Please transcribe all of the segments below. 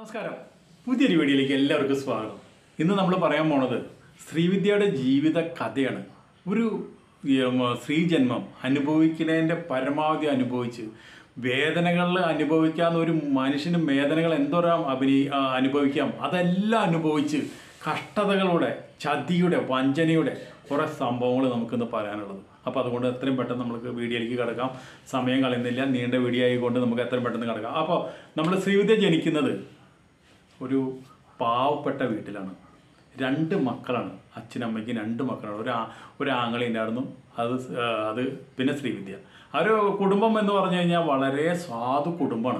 നമസ്കാരം പുതിയൊരു വീഡിയോയിലേക്ക് എല്ലാവർക്കും സ്വാഗതം ഇന്ന് നമ്മൾ പറയാൻ പോണത് ശ്രീവിദ്യയുടെ ജീവിത കഥയാണ് ഒരു ഉം, സ്ത്രീജന്മം അനുഭവിക്കുന്നതിൻ്റെ പരമാവധി അനുഭവിച്ച് വേദനകളിൽ അനുഭവിക്കാവുന്ന ഒരു മനുഷ്യന് വേദനകൾ എന്തോരം അഭിനയി ആ, അനുഭവിക്കാം അതെല്ലാം അനുഭവിച്ച് കഷ്ടതകളുടെ ചതിയുടെ വഞ്ചനയുടെ കുറേ സംഭവങ്ങൾ നമുക്കിന്ന് പറയാനുള്ളത് അപ്പോൾ അതുകൊണ്ട് എത്രയും പെട്ടെന്ന് നമുക്ക് വീഡിയോയിലേക്ക് കിടക്കാം സമയം കളയുന്നില്ല നീണ്ട വീഡിയോ ആയിക്കൊണ്ട് നമുക്ക് എത്രയും പെട്ടെന്ന് കിടക്കാം അപ്പോൾ നമ്മൾ ശ്രീവിദ്യ ജനിക്കുന്നത് ഒരു പാവപ്പെട്ട വീട്ടിലാണ് രണ്ട് മക്കളാണ് അച്ഛനമ്മയ്ക്ക് രണ്ട് മക്കളാണ് ഒരു ആ- ഒരു ആങ്ങളി ഉണ്ടായിരുന്നു അത് സ്- ആ, അത് പിന്നെ ശ്രീവിദ്യ ആ ഒരു കുടുംബം എന്ന് പറഞ്ഞു കഴിഞ്ഞാൽ വളരെ സാധു കുടുംബമാണ്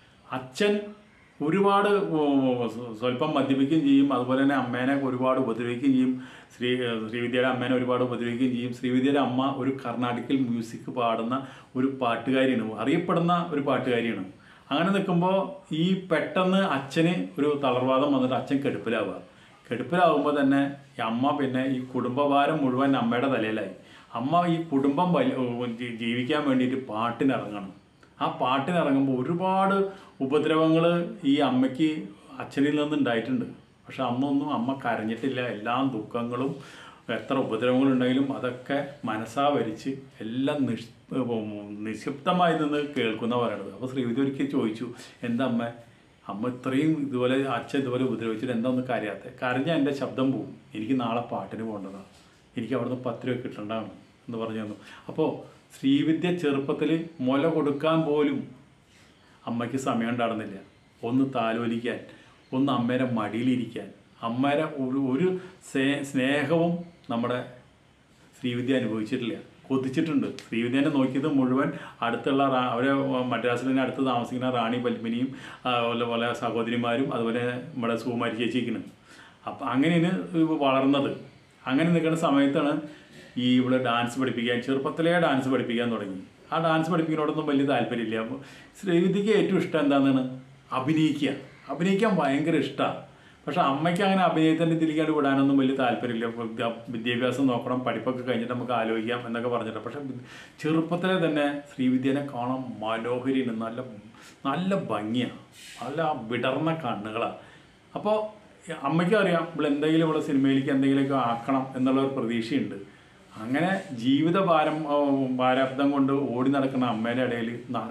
അച്ഛൻ ഒരുപാട് ഉം, സ്വല്പം മദ്യപിക്കുകയും ചെയ്യും അതുപോലെ തന്നെ അമ്മേനെ ഒരുപാട് ഉപദ്രവിക്കുകയും ചെയ്യും ശ്രീ ശ്രീവിദ്യയുടെ അമ്മേനെ ഒരുപാട് ഉപദ്രവിക്കുകയും ചെയ്യും ശ്രീവിദ്യയുടെ അമ്മ ഒരു കർണാടിക്കൽ മ്യൂസിക് പാടുന്ന ഒരു പാട്ടുകാരിയാണ് അറിയപ്പെടുന്ന ഒരു പാട്ടുകാരിയാണ് അങ്ങനെ നിൽക്കുമ്പോൾ ഈ പെട്ടെന്ന് അച്ഛന് ഒരു തളർവാദം വന്നിട്ട് അച്ഛൻ കെടുപ്പിലാവുക കെടുപ്പിലാവുമ്പോൾ തന്നെ ഈ അമ്മ പിന്നെ ഈ കുടുംബഭാരം മുഴുവൻ അമ്മയുടെ തലയിലായി അമ്മ ഈ കുടുംബം വലി- ജീ- ജീവിക്കാൻ വേണ്ടിയിട്ട് പാട്ടിനിറങ്ങണം ആ പാട്ടിനിറങ്ങുമ്പോൾ ഒരുപാട് ഉപദ്രവങ്ങൾ ഈ അമ്മയ്ക്ക് അച്ഛനിൽ നിന്ന് ഉണ്ടായിട്ടുണ്ട് പക്ഷെ അന്നൊന്നും അമ്മ കരഞ്ഞിട്ടില്ല എല്ലാ ദുഃഖങ്ങളും എത്ര ഉപദ്രവങ്ങളുണ്ടെങ്കിലും അതൊക്കെ മനസ്സാ വരിച്ച് എല്ലാം നിഷ് ഉം, നിക്ഷിപ്തമായി നിന്ന് കേൾക്കുന്ന പറയണത് അപ്പോൾ ശ്രീവിധി ഒരിക്കൽ ചോദിച്ചു എന്താ അമ്മ അമ്മ ഇത്രയും ഇതുപോലെ അച്ഛൻ ഇതുപോലെ ഉപദ്രവിച്ചിട്ട് എന്താ ഒന്ന് കരയാത്തെ കരഞ്ഞാൽ എൻ്റെ ശബ്ദം പോവും എനിക്ക് നാളെ പാട്ടിന് പോകേണ്ടതാണ് എനിക്ക് അവിടുന്ന് പത്ത് രൂപ കിട്ടേണ്ടതാണ് എന്ന് പറഞ്ഞു തന്നു അപ്പോൾ ശ്രീവിദ്യ ചെറുപ്പത്തിൽ മുല കൊടുക്കാൻ പോലും അമ്മയ്ക്ക് സമയം ഉണ്ടായിരുന്നില്ല ഒന്ന് താലോലിക്കാൻ ഒന്ന് അമ്മേരെ മടിയിലിരിക്കാൻ അമ്മേരെ ഒരു ഒരു സ്നേ- സ്നേഹവും നമ്മുടെ ശ്രീവിദ്യ അനുഭവിച്ചിട്ടില്ല കൊതിച്ചിട്ടുണ്ട് ശ്രീവിദ്യനെ നോക്കിയത് മുഴുവൻ അടുത്തുള്ള റാ- അവരെ മദ്രാസിൽ തന്നെ അടുത്ത് താമസിക്കുന്ന റാണി പത്മിനിയും അതുപോലെ പോലെ സഹോദരിമാരും അതുപോലെ നമ്മുടെ സുകുമാരി ചേച്ചിക്കുന്നു അപ്പം അങ്ങനെയാണ് ഇത് വളർന്നത് അങ്ങനെ നിൽക്കുന്ന സമയത്താണ് ഈ ഇവിടെ ഡാൻസ് പഠിപ്പിക്കാൻ ചെറുപ്പത്തിലേ ഡാൻസ് പഠിപ്പിക്കാൻ തുടങ്ങി ആ ഡാൻസ് പഠിപ്പിക്കുന്നതോടൊന്നും വലിയ താല്പര്യമില്ല അപ്പോൾ ശ്രീവിദ്യക്ക് ഏറ്റവും ഇഷ്ടം എന്താണ് അഭിനയിക്കുക അഭിനയിക്കാൻ ഭയങ്കര ഇഷ്ടമാണ് പക്ഷെ അമ്മയ്ക്ക് അങ്ങനെ അഭിനയത്തിൻ്റെ ഇതിലേക്കാണ്ട് വിടാനൊന്നും വലിയ താല്പര്യമില്ല ഇപ്പൊ വിദ്യ- വിദ്യാഭ്യാസം നോക്കണം പഠിപ്പൊക്കെ കഴിഞ്ഞിട്ട് നമുക്ക് ആലോചിക്കാം എന്നൊക്കെ പറഞ്ഞിട്ട് പക്ഷെ വി- ചെറുപ്പത്തിലെ തന്നെ ശ്രീവിദ്യനെ കാണാൻ മനോഹരിയാണ് നല്ല നല്ല ഭംഗിയാണ് നല്ല വിടർന്ന കണ്ണുകളാണ് അപ്പോൾ അമ്മയ്ക്കും അറിയാം ഇവിടെ എന്തെങ്കിലും ഇവിടെ സിനിമയിലേക്ക് എന്തെങ്കിലുമൊക്കെ ആക്കണം എന്നുള്ള ഒരു പ്രതീക്ഷയുണ്ട് അങ്ങനെ ജീവിത ഭാരം ആ, ഭാരാബ്ദം കൊണ്ട് ഓടി നടക്കുന്ന അമ്മേൻ്റെ ഇടയിൽ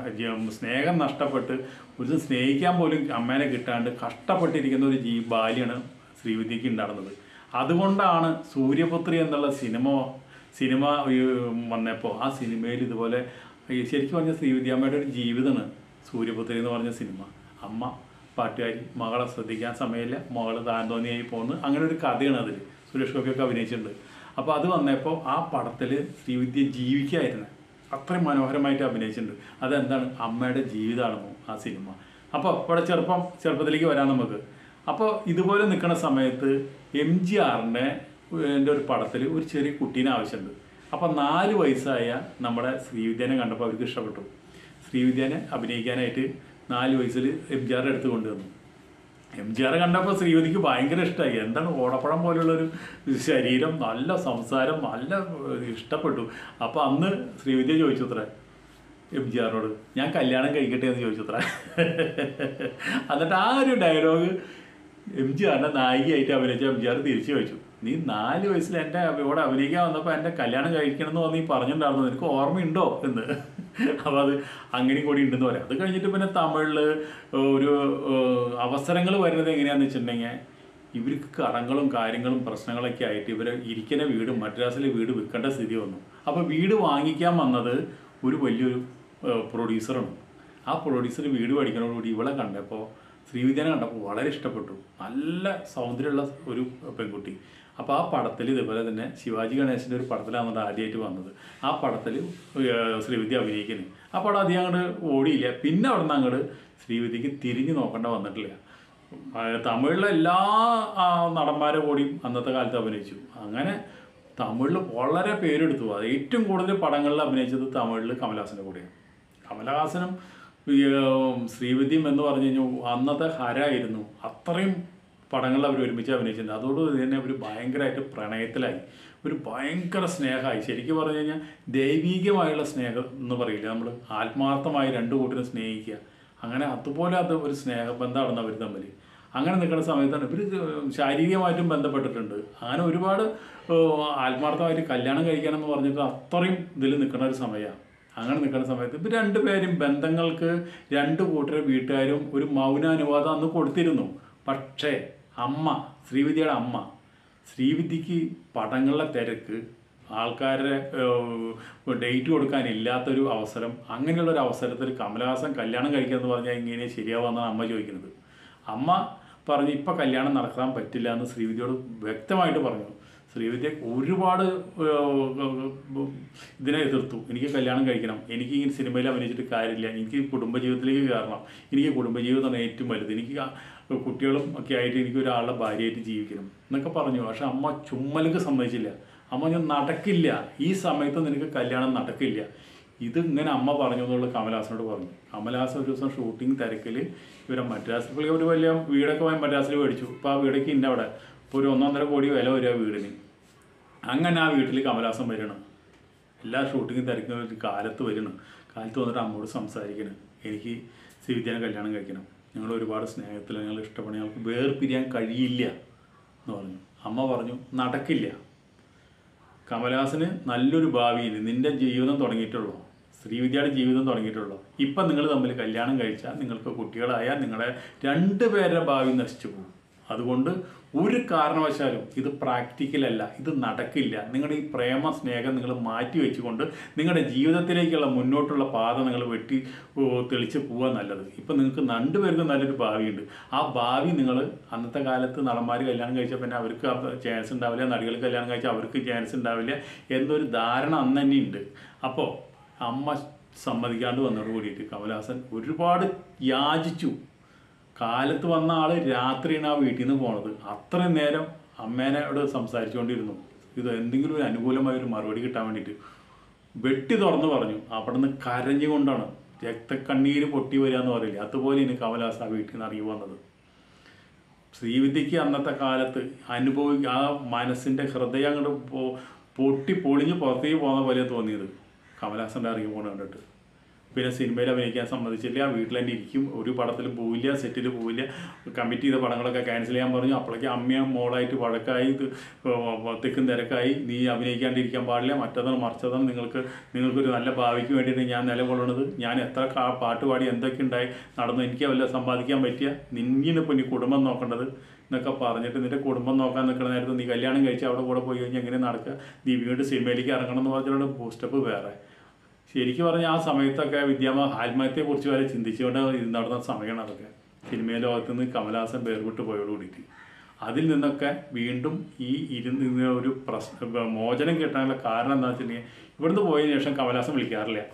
സ്നേഹം നഷ്ടപ്പെട്ട് ഒരു സ്നേഹിക്കാൻ പോലും അമ്മേനെ കിട്ടാണ്ട് കഷ്ടപ്പെട്ടിരിക്കുന്ന ഒരു ജീ ബാല്യാണ് ശ്രീവിദ്യക്ക് ഉണ്ടായിരുന്നത് അതുകൊണ്ടാണ് സൂര്യപുത്രി എന്നുള്ള സിനിമ സിനിമ ഈ വന്നപ്പോൾ ആ സിനിമയിൽ ഇതുപോലെ ഈ ശരിക്കും പറഞ്ഞ ശ്രീവിദ്യാമ്മയുടെ ഒരു ജീവിതമാണ് സൂര്യപുത്രി എന്ന് പറഞ്ഞ സിനിമ അമ്മ പാട്ടുകാരി മകളെ ശ്രദ്ധിക്കാൻ സമയമില്ല മകള് താന്തോന്നിയായി പോകുന്നു അങ്ങനെ ഒരു കഥയാണ് അതിൽ സുരേഷ് ഗോപിയൊക്കെ അഭിനയിച്ചിട്ടുണ്ട് അപ്പോൾ അത് വന്നപ്പോൾ ആ പടത്തിൽ ശ്രീവിദ്യ ജീവിക്കായിരുന്നു അത്രയും മനോഹരമായിട്ട് അഭിനയിച്ചിട്ടുണ്ട് അതെന്താണ് അമ്മയുടെ ജീവിതമാണെന്നോ ആ സിനിമ അപ്പോൾ ഇവിടെ ചെറുപ്പം ചെറുപ്പത്തിലേക്ക് വരാം നമുക്ക് അപ്പോൾ ഇതുപോലെ നിൽക്കുന്ന സമയത്ത് എം ജി ആറിൻ്റെ എൻ്റെ ഒരു പടത്തിൽ ഒരു ചെറിയ കുട്ടീനെ ആവശ്യമുണ്ട് അപ്പോൾ നാല് വയസ്സായ നമ്മുടെ ശ്രീവിദ്യനെ കണ്ടപ്പോൾ അവർക്ക് ഇഷ്ടപ്പെട്ടു ശ്രീവിദ്യനെ അഭിനയിക്കാനായിട്ട് നാല് വയസ്സിൽ എം ജി ആർ എടുത്ത് കൊണ്ടുവന്നു എം ജി ആർ കണ്ടപ്പോൾ ശ്രീവതിക്ക് ഭയങ്കര ഇഷ്ടമായി എന്താണ് ഓടപ്പഴം പോലുള്ളൊരു ശരീരം നല്ല സംസാരം നല്ല ഏഹ്, ഇഷ്ടപ്പെട്ടു അപ്പോൾ അന്ന് ശ്രീവിദ്യ ചോദിച്ചു അത്രേ എം ജി ആറിനോട് ഞാൻ കല്യാണം കഴിക്കട്ടെ എന്ന് ചോദിച്ചു അത്രേ എന്നിട്ട് ആ ഒരു ഡയലോഗ് എം ജി ആറിൻ്റെ നായികയായിട്ട് അഭിനയിച്ച എം ജി ആർ തിരിച്ചു ചോദിച്ചു നീ നാല് വയസ്സിൽ എൻ്റെ ഇവിടെ അഭിനയിക്കാൻ വന്നപ്പോൾ എൻ്റെ കല്യാണം കഴിക്കണം എന്ന് നീ പറഞ്ഞിട്ടുണ്ടായിരുന്നു നിനക്ക് ഓർമ്മയുണ്ടോ എന്ന് അപ്പോൾ അത് അങ്ങനെയും കൂടി ഉണ്ടെന്ന് പറയാം അത് കഴിഞ്ഞിട്ട് പിന്നെ തമിഴിൽ ഒരു അവസരങ്ങൾ വരുന്നത് എങ്ങനെയാണെന്ന് വെച്ചിട്ടുണ്ടെങ്കിൽ ഇവർക്ക് കടങ്ങളും കാര്യങ്ങളും പ്രശ്നങ്ങളൊക്കെ ആയിട്ട് ഇവർ ഇരിക്കുന്ന വീട് മദ്രാസിലെ വീട് വിൽക്കേണ്ട സ്ഥിതി വന്നു അപ്പോൾ വീട് വാങ്ങിക്കാൻ വന്നത് ഒരു വലിയൊരു പ്രൊഡ്യൂസറാണ് ആ പ്രൊഡ്യൂസർ വീട് പഠിക്കുന്നതോടുകൂടി ഇവളെ കണ്ടപ്പോൾ ശ്രീവിദ്യനെ കണ്ടപ്പോൾ വളരെ ഇഷ്ടപ്പെട്ടു നല്ല സൗന്ദര്യമുള്ള ഒരു പെൺകുട്ടി അപ്പോൾ ആ പടത്തിൽ ഇതുപോലെ തന്നെ ശിവാജി ഗണേശൻ്റെ ഒരു പടത്തിലാണ് അത് ആദ്യമായിട്ട് വന്നത് ആ പടത്തിൽ ശ്രീവിദ്യ അഭിനയിക്കുന്നത് ആ പടം അധികം അങ്ങോട്ട് ഓടിയില്ല പിന്നെ അവിടെ നിന്ന് അങ്ങോട്ട് ശ്രീവിദ്യക്ക് തിരിഞ്ഞു നോക്കേണ്ട വന്നിട്ടില്ല ആ, തമിഴിലെ എല്ലാ ആ, നടന്മാരെ കൂടിയും അന്നത്തെ കാലത്ത് അഭിനയിച്ചു അങ്ങനെ തമിഴിൽ വളരെ പേരെടുത്തു അത് ഏറ്റവും കൂടുതൽ പടങ്ങളിൽ അഭിനയിച്ചത് തമിഴിൽ കമലഹാസൻ്റെ കൂടെയാണ് കമലഹാസനും ഈ, ഉം, ശ്രീവിദ്യയും എന്ന് പറഞ്ഞു കഴിഞ്ഞാൽ അന്നത്തെ ഹരായിരുന്നു അത്രയും പടങ്ങളിൽ അവർ ഒരുമിച്ച് അഭിനയിച്ചിട്ടുണ്ട് അതോടുകൂടി തന്നെ അവർ ഭയങ്കരമായിട്ട് പ്രണയത്തിലായി ഒരു ഭയങ്കര സ്നേഹമായി ശരിക്കും പറഞ്ഞു കഴിഞ്ഞാൽ ദൈവീകമായുള്ള സ്നേഹം എന്ന് പറയില്ല നമ്മൾ ആത്മാർത്ഥമായി രണ്ടു കൂട്ടരും സ്നേഹിക്കുക അങ്ങനെ അതുപോലെ അത് ഒരു സ്നേഹബന്ധമാണ് അവർ തമ്മിൽ അങ്ങനെ നിൽക്കുന്ന സമയത്താണ് ഇവർ ശാരീരികമായിട്ടും ബന്ധപ്പെട്ടിട്ടുണ്ട് അങ്ങനെ ഒരുപാട് ഏഹ്, ആത്മാർത്ഥമായിട്ട് കല്യാണം കഴിക്കാനെന്ന് പറഞ്ഞിട്ട് അത്രയും ഇതിൽ നിൽക്കുന്ന ഒരു സമയമാണ് അങ്ങനെ നിൽക്കുന്ന സമയത്ത് ഇവർ രണ്ടുപേരും ബന്ധങ്ങൾക്ക് രണ്ട് കൂട്ടരെ വീട്ടുകാരും ഒരു മൗനാനുവാദം അന്ന് കൊടുത്തിരുന്നു പക്ഷേ അമ്മ ശ്രീവിദ്യയുടെ അമ്മ ശ്രീവിദ്യക്ക് പടങ്ങളിലെ തിരക്ക് ആൾക്കാരുടെ ഡേറ്റ് കൊടുക്കാനില്ലാത്തൊരു അവസരം അങ്ങനെയുള്ള ഒരു അവസരത്തിൽ കമലഹാസൻ കല്യാണം കഴിക്കുക എന്ന് പറഞ്ഞാൽ ഇങ്ങനെ ശരിയാവാന്നാണ് അമ്മ ചോദിക്കുന്നത് അമ്മ പറഞ്ഞു ഇപ്പം കല്യാണം നടക്കാൻ പറ്റില്ല എന്ന് ശ്രീവിദ്യയോട് വ്യക്തമായിട്ട് പറഞ്ഞു ശ്രീവിദ്യ ഒരുപാട് ഏഹ്, ഇതിനെ എതിർത്തു എനിക്ക് കല്യാണം കഴിക്കണം എനിക്ക് ഈ സിനിമയിൽ അഭിനയിച്ചിട്ട് കാര്യമില്ല എനിക്ക് കുടുംബജീവിതത്തിലേക്ക് കയറണം എനിക്ക് കുടുംബജീവിതമാണ് ഏറ്റവും വലുത് എനിക്ക് ആ കുട്ടികളും ഒക്കെ ആയിട്ട് എനിക്ക് ഒരാളുടെ ഭാര്യയായിട്ട് ജീവിക്കണം എന്നൊക്കെ പറഞ്ഞു പക്ഷെ അമ്മ ചുമ്മലക്ക് സമ്മതിച്ചില്ല അമ്മ ഞാൻ നടക്കില്ല ഈ സമയത്ത് നിനക്ക് കല്യാണം നടക്കില്ല ഇത് ഇങ്ങനെ അമ്മ പറഞ്ഞു എന്നുള്ള കമലഹാസനോട് പറഞ്ഞു കമലഹാസൻ ഒരു ദിവസം ഷൂട്ടിംഗ് തിരക്കിൽ ഇവരെ മദ്രാസിൽ പുള്ളി ഒരു വലിയ വീടൊക്കെ പോയി മദ്രാസിൽ മേടിച്ചു ഇപ്പോൾ ആ വീടൊക്കെ ഇന്ന അവിടെ ഇപ്പോൾ ഒരു ഒന്നൊന്നര കോടി വില വരിക വീടിന് അങ്ങനെ ആ വീട്ടിൽ കമലഹാസൻ വരണം എല്ലാ ഷൂട്ടിങ് തിരക്കുന്ന ഒരു കാലത്ത് വരണം കാലത്ത് വന്നിട്ട് അമ്മോട് സംസാരിക്കണം എനിക്ക് ശ്രീവിദ്യാനെ കല്യാണം കഴിക്കണം ഞങ്ങൾ ഒരുപാട് സ്നേഹത്തിൽ ഞങ്ങൾ ഇഷ്ടപ്പെടുന്ന ഞങ്ങൾക്ക് വേർപിരിയാൻ കഴിയില്ല എന്ന് പറഞ്ഞു അമ്മ പറഞ്ഞു നടക്കില്ല കമലഹാസന് നല്ലൊരു ഭാവിയിൽ നിന്റെ ജീവിതം തുടങ്ങിയിട്ടുള്ളൂ ശ്രീവിദ്യയുടെ ജീവിതം തുടങ്ങിയിട്ടുള്ളൂ ഇപ്പം നിങ്ങൾ തമ്മിൽ കല്യാണം കഴിച്ചാൽ നിങ്ങൾക്ക് കുട്ടികളായാൽ നിങ്ങളുടെ രണ്ടുപേരുടെ ഭാവി നശിച്ചു പോകും അതുകൊണ്ട് ഒരു കാരണവശാലും ഇത് പ്രാക്ടിക്കൽ അല്ല ഇത് നടക്കില്ല നിങ്ങളുടെ ഈ പ്രേമ സ്നേഹം നിങ്ങൾ മാറ്റി വെച്ചുകൊണ്ട് നിങ്ങളുടെ ജീവിതത്തിലേക്കുള്ള മുന്നോട്ടുള്ള പാത നിങ്ങൾ വെട്ടി ഓ, തെളിച്ച് പോവുക നല്ലത് ഇപ്പം നിങ്ങൾക്ക് രണ്ടുപേർക്കും നല്ലൊരു ഭാവിയുണ്ട് ആ ഭാവി നിങ്ങൾ അന്നത്തെ കാലത്ത് നടന്മാർ കല്യാണം കഴിച്ചാൽ പിന്നെ അവർക്ക് ചാൻസ് ഉണ്ടാവില്ല നടികൾ കല്യാണം കഴിച്ചാൽ അവർക്ക് ചാൻസ് ഉണ്ടാവില്ല എന്നൊരു ധാരണ അന്ന് തന്നെ ഉണ്ട് അപ്പോൾ അമ്മ സമ്മതിക്കാണ്ട് വന്നതോട് കൂടിയിട്ട് കമലഹാസൻ ഒരുപാട് യാചിച്ചു കാലത്ത് വന്ന ആള് രാത്രിയാണ് ആ വീട്ടിൽ നിന്ന് പോണത് അത്രയും നേരം അമ്മേനോട് സംസാരിച്ചുകൊണ്ടിരുന്നു ഇത് എന്തെങ്കിലും ഒരു അനുകൂലമായ ഒരു മറുപടി കിട്ടാൻ വേണ്ടിയിട്ട് വെട്ടി തുറന്ന് പറഞ്ഞു അവിടെ നിന്ന് കരഞ്ഞുകൊണ്ടാണ് രക്തക്കണ്ണീര് പൊട്ടി വരിക എന്ന് പറയില്ല അതുപോലെ ഇനി കമലഹാസൻ ആ വീട്ടിൽ നിന്ന് ഇറങ്ങി വന്നത് ശ്രീവിദ്യക്ക് അന്നത്തെ കാലത്ത് അനുഭവി ആ മനസ്സിൻ്റെ ഹൃദയം അങ്ങോട്ട് പോ പൊട്ടി പൊളിഞ്ഞ് പുറത്തേക്ക് പോകുന്ന പോലെ തോന്നിയത് കമലഹാസൻ്റെ ഇറങ്ങി പോകുന്ന കണ്ടിട്ട് പിന്നെ സിനിമയിൽ അഭിനയിക്കാൻ സമ്മതിച്ചില്ല വീട്ടിൽ തന്നെ ഇരിക്കും ഒരു പടത്തിൽ പോവില്ല സെറ്റിൽ പോവില്ല കമ്മിറ്റ് ചെയ്ത പടങ്ങളൊക്കെ ക്യാൻസൽ ചെയ്യാൻ പറഞ്ഞു അപ്പോഴേക്ക് അമ്മയും മോളായിട്ട് വഴക്കായി ഇത് തിക്കും തിരക്കായി നീ അഭിനയിക്കാണ്ടിരിക്കാൻ പാടില്ല മറ്റതാണ് മറിച്ചതാണ് നിങ്ങൾക്ക് നിങ്ങൾക്കൊരു നല്ല ഭാവിക്ക് വേണ്ടിയിട്ട് ഞാൻ നിലകൊള്ളുന്നത് ഞാൻ എത്ര കാ- പാട്ട് പാടി എന്തൊക്കെ ഉണ്ടായി നടന്നു എനിക്ക് വല്ല സമ്പാദിക്കാൻ പറ്റിയ നിന്നിനിപ്പോൾ നീ കുടുംബം നോക്കേണ്ടത് എന്നൊക്കെ പറഞ്ഞിട്ട് നിന്റെ കുടുംബം നോക്കാൻ നിൽക്കുന്ന നേരത്ത് നീ കല്യാണം കഴിച്ച് അവിടെ കൂടെ പോയി കഴിഞ്ഞാൽ എങ്ങനെ നടക്കുക നീ വീണ്ടും സിനിമയിലേക്ക് ഇറങ്ങണം എന്ന് പറഞ്ഞിട്ടുള്ള ബൂസ്റ്റപ്പ് വേറെ ശരിക്കും പറഞ്ഞാൽ ആ സമയത്തൊക്കെ വിദ്യാമ ആത്മഹത്യയെക്കുറിച്ച് വരെ ചിന്തിച്ചുകൊണ്ട് നടന്ന സമയമാണ് അതൊക്കെ സിനിമ ലോകത്ത് നിന്ന് കമലഹാസൻ വേർപെട്ട് പോയോട് കൂടിയിട്ട് അതിൽ നിന്നൊക്കെ വീണ്ടും ഈ ഇരുന്ന് ഇന്ന് ഒരു പ്രശ്ന മോചനം കിട്ടാനുള്ള കാരണം എന്താ വെച്ചിട്ടുണ്ടെങ്കിൽ ഇവിടുന്ന് പോയതിനു ശേഷം കമലഹാസൻ വിളിക്കാറില്ല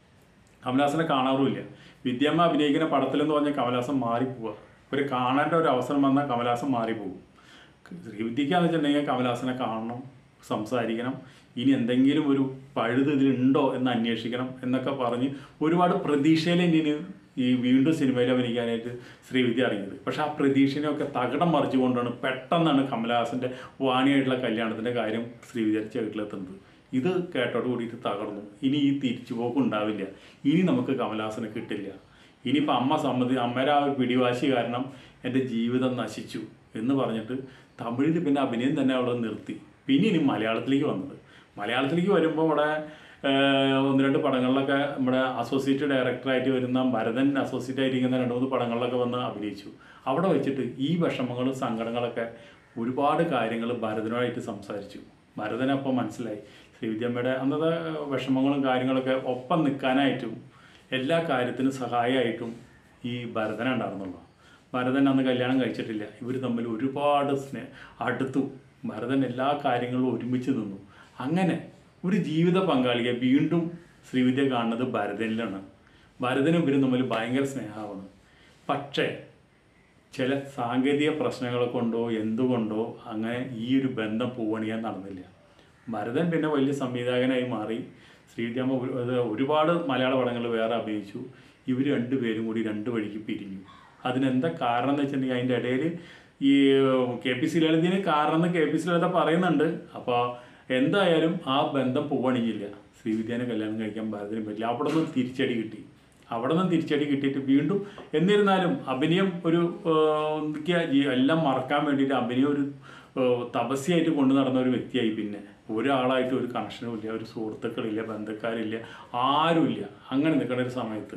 കമലഹാസനെ കാണാറുമില്ല വിദ്യാമ്മ അഭിനയിക്കുന്ന പടത്തിലെന്ന് പറഞ്ഞാൽ കമലഹാസൻ മാറിപ്പോവുക ഒരു കാണേണ്ട ഒരു അവസരം വന്നാൽ കമലഹാസൻ മാറിപ്പോകും ശ്രീവിദ്യക്കാന്ന് വെച്ചിട്ടുണ്ടെങ്കിൽ കമലഹാസനെ കാണണം സംസാരിക്കണം ഇനി എന്തെങ്കിലും ഒരു പഴുത് ഇതിലുണ്ടോ എന്ന് അന്വേഷിക്കണം എന്നൊക്കെ പറഞ്ഞ് ഒരുപാട് പ്രതീക്ഷയിൽ ഇനി ഈ വീണ്ടും സിനിമയിൽ അഭിനയിക്കാനായിട്ട് ശ്രീവിദ്യ ഇറങ്ങിയത് പക്ഷെ ആ പ്രതീക്ഷനെയൊക്കെ തകിടം മറിച്ചുകൊണ്ടാണ് പെട്ടെന്നാണ് കമലഹാസൻ്റെ വാണിയായിട്ടുള്ള കല്യാണത്തിൻ്റെ കാര്യം ശ്രീവിദ്യ വീട്ടിലെത്തുന്നത് ഇത് കേട്ടോട് കൂടിയിട്ട് തകർന്നു ഇനി ഈ തിരിച്ചുപോക്ക് ഉണ്ടാവില്ല ഇനി നമുക്ക് കമലഹാസനെ കിട്ടില്ല ഇനിയിപ്പോൾ അമ്മ സമ്മതി അമ്മയുടെ ആ ഒരു പിടിവാശി കാരണം എൻ്റെ ജീവിതം നശിച്ചു എന്ന് പറഞ്ഞിട്ട് തമിഴിൽ പിന്നെ അഭിനയം തന്നെ അവൾ നിർത്തി പിന്നെ ഇനി മലയാളത്തിലേക്ക് വന്നത് മലയാളത്തിലേക്ക് വരുമ്പോൾ ഇവിടെ ഏഹ്, ഒന്ന് രണ്ട് പടങ്ങളിലൊക്കെ നമ്മുടെ അസോസിയേറ്റ് ഡയറക്ടറായിട്ട് വരുന്ന ഭരതൻ അസോസിയേറ്റ് ആയിരിക്കുന്ന രണ്ട് മൂന്ന് പടങ്ങളിലൊക്കെ വന്ന് അഭിനയിച്ചു അവിടെ വെച്ചിട്ട് ഈ വിഷമങ്ങളും സങ്കടങ്ങളൊക്കെ ഒരുപാട് കാര്യങ്ങൾ ഭരതനുമായിട്ട് സംസാരിച്ചു ഭരതനപ്പോൾ മനസ്സിലായി ശ്രീവിദ്യമ്മയുടെ അന്നത്തെ വിഷമങ്ങളും കാര്യങ്ങളൊക്കെ ഒപ്പം നിൽക്കാനായിട്ടും എല്ലാ കാര്യത്തിനും സഹായമായിട്ടും ഈ ഭരതൻ ഉണ്ടായിരുന്നുള്ളൂ ഭരതൻ അന്ന് കല്യാണം കഴിച്ചിട്ടില്ല ഇവർ തമ്മിൽ ഒരുപാട് സ്നേഹ അടുത്തു ഭരതൻ എല്ലാ കാര്യങ്ങളും ഒരുമിച്ച് നിന്നു അങ്ങനെ ഒരു ജീവിത പങ്കാളിയെ വീണ്ടും ശ്രീവിദ്യ കാണുന്നത് ഭരതനിലാണ് ഭരതനും ഇവരും തമ്മിൽ ഭയങ്കര സ്നേഹമാണ് പക്ഷേ ചില സാങ്കേതിക പ്രശ്നങ്ങൾ കൊണ്ടോ എന്തുകൊണ്ടോ അങ്ങനെ ഈ ഒരു ബന്ധം പൂവണിയാൻ നടന്നില്ല ഭരതൻ പിന്നെ വലിയ സംവിധായകനായി മാറി ശ്രീവിദ്യാമ്മ ഒരു- അത് ഒരുപാട് മലയാള പടങ്ങൾ വേറെ അഭിനയിച്ചു ഇവർ രണ്ടുപേരും കൂടി രണ്ട് വഴിക്ക് പിരിഞ്ഞു അതിനെന്താ കാരണം എന്ന് വെച്ചിട്ടുണ്ടെങ്കിൽ അതിൻ്റെ ഇടയിൽ ഈ കെ പി സി ലളിതിന് കാരണം എന്ന് കെ പി സി ലളിത പറയുന്നുണ്ട് അപ്പോൾ എന്തായാലും ആ ബന്ധം പൂവണിയില്ല ശ്രീവിദ്യാനെ കല്യാണം കഴിക്കാൻ ഭരതന് പറ്റില്ല അവിടെ നിന്ന് തിരിച്ചടി കിട്ടി അവിടെ നിന്ന് തിരിച്ചടി കിട്ടിയിട്ട് വീണ്ടും എന്നിരുന്നാലും അഭിനയം ഒരു ഏഹ്, എന്തൊക്കെയാ ഈ- എല്ലാം മറക്കാൻ വേണ്ടിയിട്ട് അഭിനയം ഒരു ഏഹ്, തപസ്യയായിട്ട് കൊണ്ടു നടന്ന ഒരു വ്യക്തിയായി പിന്നെ ഒരാളായിട്ട് ഒരു കണക്ഷനും ഇല്ല ഒരു സുഹൃത്തുക്കളില്ല ബന്ധുക്കാരില്ല ആരുമില്ല അങ്ങനെ നിൽക്കുന്ന ഒരു സമയത്ത്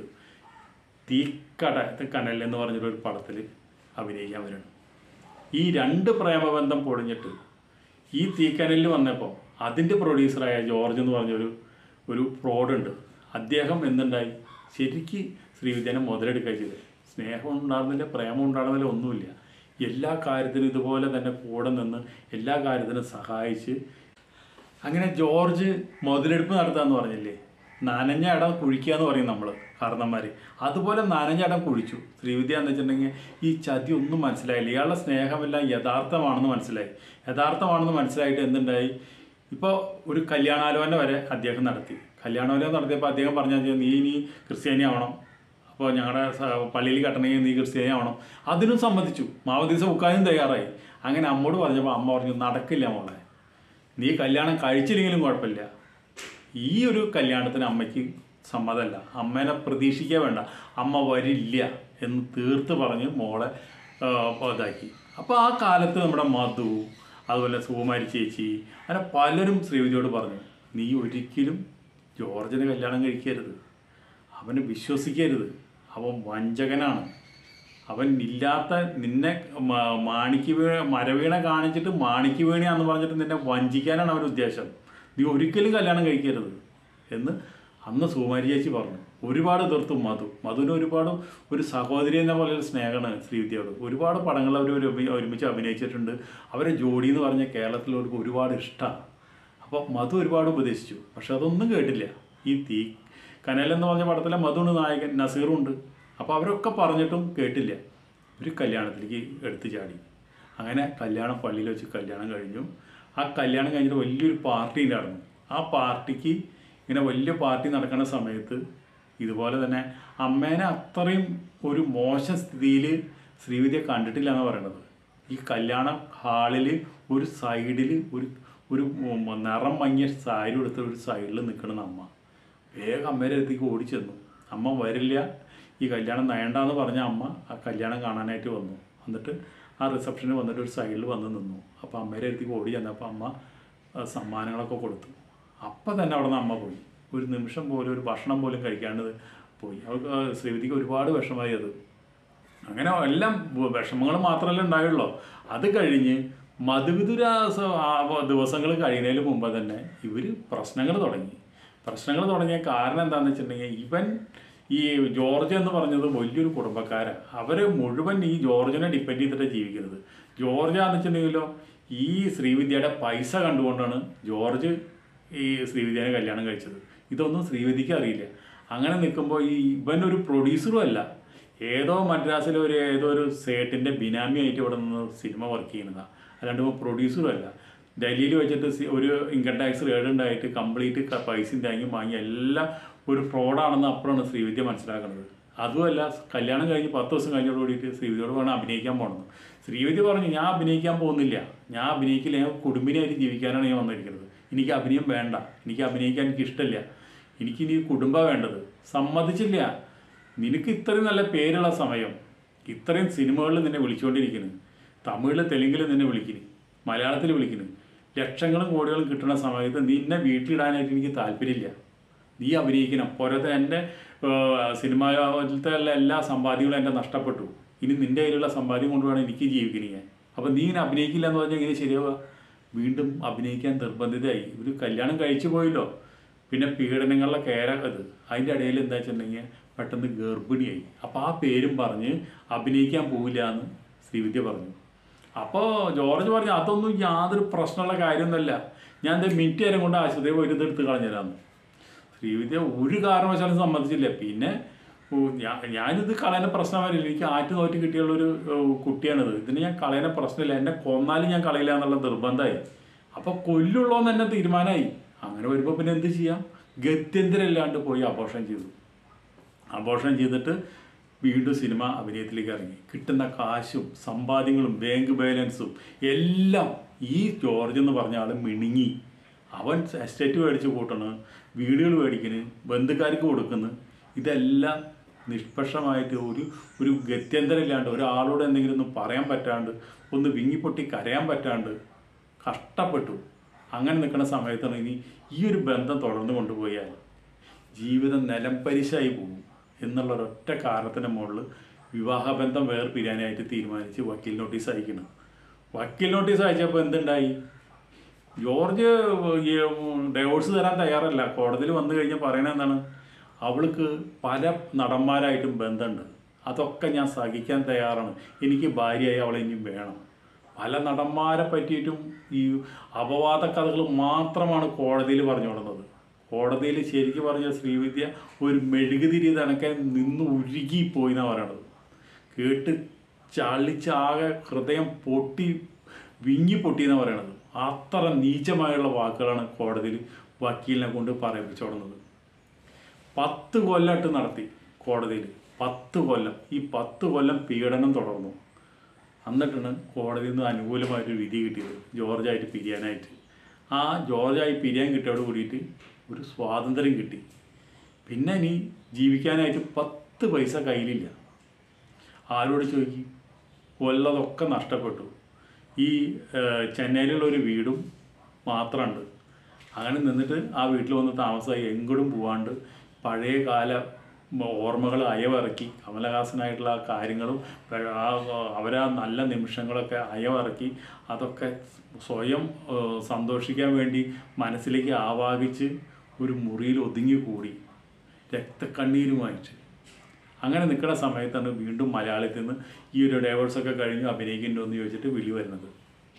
തീക്കട കനൽ എന്ന് പറഞ്ഞിട്ടൊരു പടത്തിൽ അഭിനയിക്കാൻ വരണം ഈ രണ്ട് പ്രേമബന്ധം പൊളിഞ്ഞിട്ട് ഈ തീക്കനലിൽ വന്നപ്പോൾ അതിൻ്റെ പ്രൊഡ്യൂസറായ ജോർജ് എന്ന് പറഞ്ഞൊരു ഒരു ഫ്രോഡുണ്ട് അദ്ദേഹം എന്തുണ്ടായി ശരിക്ക് ശ്രീവിദ്യനെ മുതലെടുക്കുക ചെയ്തത് സ്നേഹം ഉണ്ടാകുന്നില്ല പ്രേമം ഉണ്ടാകുന്നില്ല ഒന്നുമില്ല എല്ലാ കാര്യത്തിനും ഇതുപോലെ തന്നെ കൂടെ നിന്ന് എല്ലാ കാര്യത്തിനും സഹായിച്ച് അങ്ങനെ ജോർജ് മുതലെടുപ്പ് നടത്താന്ന് പറഞ്ഞില്ലേ നനഞ്ഞ ഇടം കുഴിക്കുക എന്ന് പറയും നമ്മൾ കാരണന്മാർ അതുപോലെ നനഞ്ഞ ഇടം കുഴിച്ചു ശ്രീവിദ്യ എന്ന് വെച്ചിട്ടുണ്ടെങ്കിൽ ഈ ചതി ഒന്നും മനസ്സിലായില്ല ഇയാളുടെ സ്നേഹമെല്ലാം യഥാർത്ഥമാണെന്ന് മനസ്സിലായി യഥാർത്ഥമാണെന്ന് മനസ്സിലായിട്ട് എന്തുണ്ടായി ഇപ്പോൾ ഒരു കല്യാണാലോചന വരെ അദ്ദേഹം നടത്തി കല്യാണാലോചന നടത്തിയപ്പോൾ അദ്ദേഹം പറഞ്ഞാൽ നീ ഇനി ക്രിസ്ത്യാനി ആവണം അപ്പോൾ ഞങ്ങളുടെ സ- പള്ളിയിൽ കെട്ടണമെങ്കിൽ നീ ക്രിസ്ത്യാനി ആവണം അതിനും സമ്മതിച്ചു മാവദീസ ഉക്കാനും തയ്യാറായി അങ്ങനെ അമ്മോട് പറഞ്ഞപ്പോൾ അമ്മ പറഞ്ഞു നടക്കില്ല മോളെ നീ കല്യാണം കഴിച്ചില്ലെങ്കിലും കുഴപ്പമില്ല ഈ ഒരു കല്യാണത്തിന് അമ്മയ്ക്ക് സമ്മതമല്ല അമ്മേനെ പ്രതീക്ഷിക്കുക വേണ്ട അമ്മ വരില്ല എന്ന് തീർത്ത് പറഞ്ഞ് മോളെ ആ, ഇതാക്കി അപ്പോൾ ആ കാലത്ത് നമ്മുടെ മധു അതുപോലെ സുകുമാരി ചേച്ചി അങ്ങനെ പലരും ശ്രീവിദ്യയോട് പറഞ്ഞു നീ ഒരിക്കലും ജോർജിനെ കല്യാണം കഴിക്കരുത് അവനെ വിശ്വസിക്കരുത് അവൻ വഞ്ചകനാണ് അവൻ ഇല്ലാത്ത നിന്നെ മ- മാണിക്ക് വീണ മരവീണ കാണിച്ചിട്ട് മാണിക്ക് വീണയാന്ന് പറഞ്ഞിട്ട് നിന്നെ വഞ്ചിക്കാനാണ് അവൻ ഉദ്ദേശം നീ ഒരിക്കലും കല്യാണം കഴിക്കരുത് എന്ന് അന്ന് സുകുമാരി ചേച്ചി പറഞ്ഞു ഒരുപാട് എതിർത്തു മധു മധുവിന് ഒരുപാട് ഒരു സഹോദരി എന്ന പോലെ ഒരു സ്നേഹമാണ് ശ്രീവിദ്യയോട് ഒരുപാട് പടങ്ങൾ അവർ ഒരുമിച്ച് അഭിനയിച്ചിട്ടുണ്ട് അവരെ ജോഡി എന്ന് പറഞ്ഞ കേരളത്തിലവർക്ക് ഒരുപാട് ഇഷ്ടമാണ് അപ്പോൾ മധു ഒരുപാട് ഉപദേശിച്ചു പക്ഷെ അതൊന്നും കേട്ടില്ല ഈ തീ കനൽ എന്ന് പറഞ്ഞ പടത്തിലെ മധുണ്ട് നായകൻ നസീറുണ്ട് അപ്പോൾ അവരൊക്കെ പറഞ്ഞിട്ടും കേട്ടില്ല ഒരു കല്യാണത്തിലേക്ക് എടുത്തു ചാടി അങ്ങനെ കല്യാണം പള്ളിയിൽ വെച്ച് കല്യാണം കഴിഞ്ഞു ആ കല്യാണം കഴിഞ്ഞിട്ട് വലിയൊരു പാർട്ടി ഉണ്ടായിരുന്നു ആ പാർട്ടിക്ക് ഇങ്ങനെ വലിയ പാർട്ടി നടക്കുന്ന സമയത്ത് ഇതുപോലെ തന്നെ അമ്മേനെ അത്രയും ഒരു മോശം സ്ഥിതിയിൽ ശ്രീവിദ്യ കണ്ടിട്ടില്ല എന്ന് പറയണത് ഈ കല്യാണ ഹാളിൽ ഒരു സൈഡിൽ ഒരു ഒരു ഉം നിറം മങ്ങിയ സാരി എടുത്ത ഒരു സൈഡിൽ നിൽക്കണം അമ്മ വേഗം അമ്മേരെ അടുത്തേക്ക് ഓടിച്ചെന്നു അമ്മ വരില്ല ഈ കല്യാണം നയണ്ടെന്ന് പറഞ്ഞ അമ്മ ആ കല്യാണം കാണാനായിട്ട് വന്നു എന്നിട്ട് ആ റിസപ്ഷനിൽ വന്നിട്ട് ഒരു സൈഡിൽ വന്ന് നിന്നു അപ്പോൾ അമ്മേരെ അടുത്തേക്ക് ഓടി ചെന്നപ്പോൾ അമ്മ ആ, സമ്മാനങ്ങളൊക്കെ കൊടുത്തു അപ്പം തന്നെ അവിടെ നിന്ന് അമ്മ പോയി ഒരു നിമിഷം പോലും ഒരു ഭക്ഷണം പോലും കഴിക്കാണ്ട് പോയി അവർക്ക് ആ ശ്രീവിധിക്ക് ഒരുപാട് വിഷമായി അത് അങ്ങനെ എല്ലാം വിഷമങ്ങൾ മാത്രമല്ല ഉണ്ടായുള്ളൂ അത് കഴിഞ്ഞ് മധുവിധുര ദിവസങ്ങൾ കഴിയുന്നതിന് മുമ്പ് തന്നെ ഇവർ പ്രശ്നങ്ങൾ തുടങ്ങി പ്രശ്നങ്ങൾ തുടങ്ങിയ കാരണം എന്താണെന്ന് വെച്ചിട്ടുണ്ടെങ്കിൽ ഇവൻ ഈ ജോർജ് എന്ന് പറഞ്ഞത് വലിയൊരു കുടുംബക്കാരാണ് അവരെ മുഴുവൻ ഈ ജോർജിനെ ഡിപ്പെൻഡ് ചെയ്തിട്ടാണ് ജീവിക്കുന്നത് ജോർജ് എന്ന് വെച്ചിട്ടുണ്ടെങ്കിലോ ഈ ശ്രീവിദ്യയുടെ പൈസ കണ്ടുകൊണ്ടാണ് ജോർജ് ഈ ശ്രീവിദ്യനെ കല്യാണം കഴിച്ചത് ഇതൊന്നും ശ്രീവിദ്യക്ക് അറിയില്ല അങ്ങനെ നിൽക്കുമ്പോൾ ഈ ഇവൻ ഒരു പ്രൊഡ്യൂസറും അല്ല ഏതോ മദ്രാസിലെ ഒരു ഏതോ ഒരു സേട്ടിൻ്റെ ബിനാമിയായിട്ട് ഇവിടെ നിന്ന് സിനിമ വർക്ക് ചെയ്യുന്നതാണ് അല്ലാണ്ട് ഇപ്പോൾ പ്രൊഡ്യൂസറും അല്ല ഡൽഹിയിൽ വെച്ചിട്ട് സി- ഒരു ഇൻകം ടാക്സ് റേഡ് ഉണ്ടായിട്ട് കംപ്ലീറ്റ് പൈസയും താങ്ങി വാങ്ങി എല്ലാം ഒരു ഫ്രോഡാണെന്ന് അപ്പോഴാണ് ശ്രീവിദ്യ മനസ്സിലാക്കുന്നത് അതുമല്ല കല്യാണം കഴിഞ്ഞ് പത്ത് ദിവസം കഴിഞ്ഞോട് കൂടിയിട്ട് ശ്രീവിദ്യയോട് വേണം അഭിനയിക്കാൻ പോകണമെന്ന് ശ്രീവിദ്യ പറഞ്ഞു ഞാൻ അഭിനയിക്കാൻ പോകുന്നില്ല ഞാൻ അഭിനയിക്കില്ല ഞാൻ കുടുംബിനായിട്ട് ജീവിക്കാനാണ് ഞാൻ വന്നിരിക്കുന്നത് എനിക്ക് അഭിനയം വേണ്ട എനിക്ക് അഭിനയിക്കാൻ എനിക്ക് ഇഷ്ടമില്ല എനിക്കിനി കുടുംബ വേണ്ടത് സമ്മതിച്ചില്ല നിനക്ക് ഇത്രയും നല്ല പേരുള്ള സമയം ഇത്രയും സിനിമകളിൽ നിന്നെ വിളിച്ചുകൊണ്ടിരിക്കുന്നു തമിഴിൽ തെലുങ്കിൽ നിന്നെ വിളിക്കുന്നു മലയാളത്തിൽ വിളിക്കുന്നു ലക്ഷങ്ങളും കോടികളും കിട്ടുന്ന സമയത്ത് നിന്നെ വീട്ടിലിടാനായിട്ട് എനിക്ക് താല്പര്യമില്ല നീ അഭിനയിക്കണം പോരാതെ എൻ്റെ സിനിമയിലത്തെ എല്ലാ സമ്പാദ്യങ്ങളും എൻ്റെ നഷ്ടപ്പെട്ടു ഇനി നിൻ്റെ കയ്യിലുള്ള സമ്പാദ്യം കൊണ്ട് വേണം എനിക്ക് ജീവിക്കണേ ഞാൻ അപ്പം നീ ഇങ്ങനെ അഭിനയിക്കില്ല എന്ന് പറഞ്ഞാൽ എങ്ങനെ ശരിയാവുക വീണ്ടും അഭിനയിക്കാൻ നിർബന്ധിതയായി ഒരു കല്യാണം കഴിച്ചു പോയല്ലോ പിന്നെ പീഡനങ്ങളുടെ കേര അത് അതിൻ്റെ ഇടയിൽ എന്താ വെച്ചിട്ടുണ്ടെങ്കിൽ പെട്ടെന്ന് ഗർഭിണിയായി അപ്പോൾ ആ പേരും പറഞ്ഞ് അഭിനയിക്കാൻ പോവില്ല എന്ന് ശ്രീവിദ്യ പറഞ്ഞു അപ്പോൾ ജോർജ് പറഞ്ഞു അതൊന്നും യാതൊരു പ്രശ്നമുള്ള കാര്യമൊന്നുമല്ല ഞാൻ എന്താ മിനിറ്റ് നേരം കൊണ്ട് ആശുപത്രിയിൽ പോയിട്ട് ഇത് എടുത്ത് കളഞ്ഞുതരാമെന്ന് ശ്രീവിദ്യ ഒരു കാരണവശാലും സമ്മതിച്ചില്ല പിന്നെ ഓ, ഞാ- ഞാനിത് കളയുന്ന പ്രശ്നമല്ല എനിക്ക് ആറ്റ് നോറ്റ് കിട്ടിയുള്ളൊരു ഓ, കുട്ടിയാണിത് ഇതിന് ഞാൻ കളയുന്ന പ്രശ്നമില്ല എന്നെ കൊന്നാലും ഞാൻ കളയില്ല എന്നുള്ള നിർബന്ധമായി അപ്പോൾ കൊല്ലുള്ളോന്ന് തന്നെ തീരുമാനമായി അങ്ങനെ വരുമ്പോൾ പിന്നെ എന്ത് ചെയ്യാം ഗത്യന്തരമില്ലാണ്ട് പോയി അപോഷം ചെയ്തു അപോഷം ചെയ്തിട്ട് വീണ്ടും സിനിമ അഭിനയത്തിലേക്ക് ഇറങ്ങി കിട്ടുന്ന കാശും സമ്പാദ്യങ്ങളും ബാങ്ക് ബാലൻസും എല്ലാം ഈ ജോർജ് എന്ന് പറഞ്ഞ ആൾ മിണുങ്ങി അവൻ എസ്റ്റേറ്റ് മേടിച്ച് കൂട്ടണ് വീടുകൾ മേടിക്കണ് ബന്ധുക്കാർക്ക് കൊടുക്കുന്നു ഇതെല്ലാം നിഷ്പക്ഷമായിട്ട് ഒരു ഒരു ഗത്യന്തരമില്ലാണ്ട് ഒരാളോട് എന്തെങ്കിലും ഒന്ന് പറയാൻ പറ്റാണ്ട് ഒന്ന് വിങ്ങിപ്പൊട്ടി കരയാൻ പറ്റാണ്ട് കഷ്ടപ്പെട്ടു അങ്ങനെ നിൽക്കുന്ന സമയത്താണ് ഇനി ഈ ഒരു ബന്ധം തുടർന്ന് കൊണ്ടുപോയാൽ ജീവിതം നിലംപരിശായി പോകും എന്നുള്ള ഒരൊറ്റ കാരണത്തിൻ്റെ മുകളിൽ വിവാഹബന്ധം വേർപിരിയാനായിട്ട് തീരുമാനിച്ച് വക്കീൽ നോട്ടീസ് അയക്കണം വക്കീൽ നോട്ടീസ് അയച്ചപ്പോൾ എന്തുണ്ടായി ജോർജ് ഈ ഡൈവോഴ്സ് തരാൻ തയ്യാറല്ല കോടതിയിൽ വന്നു കഴിഞ്ഞാൽ പറയണത് എന്താണ് അവൾക്ക് പല നടന്മാരായിട്ടും ബന്ധമുണ്ട് അതൊക്കെ ഞാൻ സഹിക്കാൻ തയ്യാറാണ് എനിക്ക് ഭാര്യയായി അവളെ ഇനിയും വേണം പല നടന്മാരെ പറ്റിയിട്ടും ഈ അപവാദ കഥകൾ മാത്രമാണ് കോടതിയിൽ പറഞ്ഞു കൊടുക്കുന്നത് കോടതിയിൽ ശരിക്കും പറഞ്ഞ ശ്രീവിദ്യ ഒരു മെഴുകുതിരി തണക്കാൻ നിന്ന് ഉരുകിപ്പോയി എന്നാണ് പറയണത് കേട്ട് ചളിച്ചാകെ ഹൃദയം പൊട്ടി വിങ്ങി പൊട്ടി എന്നാണ് പറയണത് അത്ര നീചമായുള്ള വാക്കുകളാണ് കോടതിയിൽ വക്കീലിനെ കൊണ്ട് പറയിപ്പിച്ചു തുടങ്ങുന്നത് പത്ത് കൊല്ലമായിട്ട് നടത്തി കോടതിയിൽ പത്ത് കൊല്ലം ഈ പത്ത് കൊല്ലം പീഡനം തുടർന്നു എന്നിട്ടാണ് കോടതിയിൽ നിന്ന് അനുകൂലമായിട്ട് വിധി കിട്ടിയത് ജോർജായിട്ട് പിരിയാനായിട്ട് ആ ജോർജായി പിരിയാൻ കിട്ടിയോട് കൂടിയിട്ട് ഒരു സ്വാതന്ത്ര്യം കിട്ടി പിന്നെ ഇനി ജീവിക്കാനായിട്ട് പത്ത് പൈസ കയ്യിലില്ല ആരോട് ചോദിക്കും കൊല്ലതൊക്കെ നഷ്ടപ്പെട്ടു ഈ ഏഹ്, ചെന്നൈയിലുള്ള ഒരു വീടും മാത്രമുണ്ട് അങ്ങനെ നിന്നിട്ട് ആ വീട്ടിൽ വന്ന് താമസമായി എങ്ങോട്ടും പോവാണ്ട് പഴയ കാല ഓർമ്മകൾ അയവിറക്കി കമലഹാസനായിട്ടുള്ള ആ കാര്യങ്ങളും ആ അവരാ നല്ല നിമിഷങ്ങളൊക്കെ അയവിറക്കി അതൊക്കെ സ്വയം ഏഹ്, സന്തോഷിക്കാൻ വേണ്ടി മനസ്സിലേക്ക് ആവാഹിച്ച് ഒരു മുറിയിൽ ഒതുങ്ങിക്കൂടി രക്തക്കണ്ണീരുമായിട്ട് അങ്ങനെ നിൽക്കുന്ന സമയത്താണ് വീണ്ടും മലയാളത്തിൽ നിന്ന് ഈ ഒരു ഡൈവേഴ്സൊക്കെ കഴിഞ്ഞ് അഭിനയിക്കുന്നുണ്ടോ എന്ന് ചോദിച്ചിട്ട് വിളി വരുന്നത്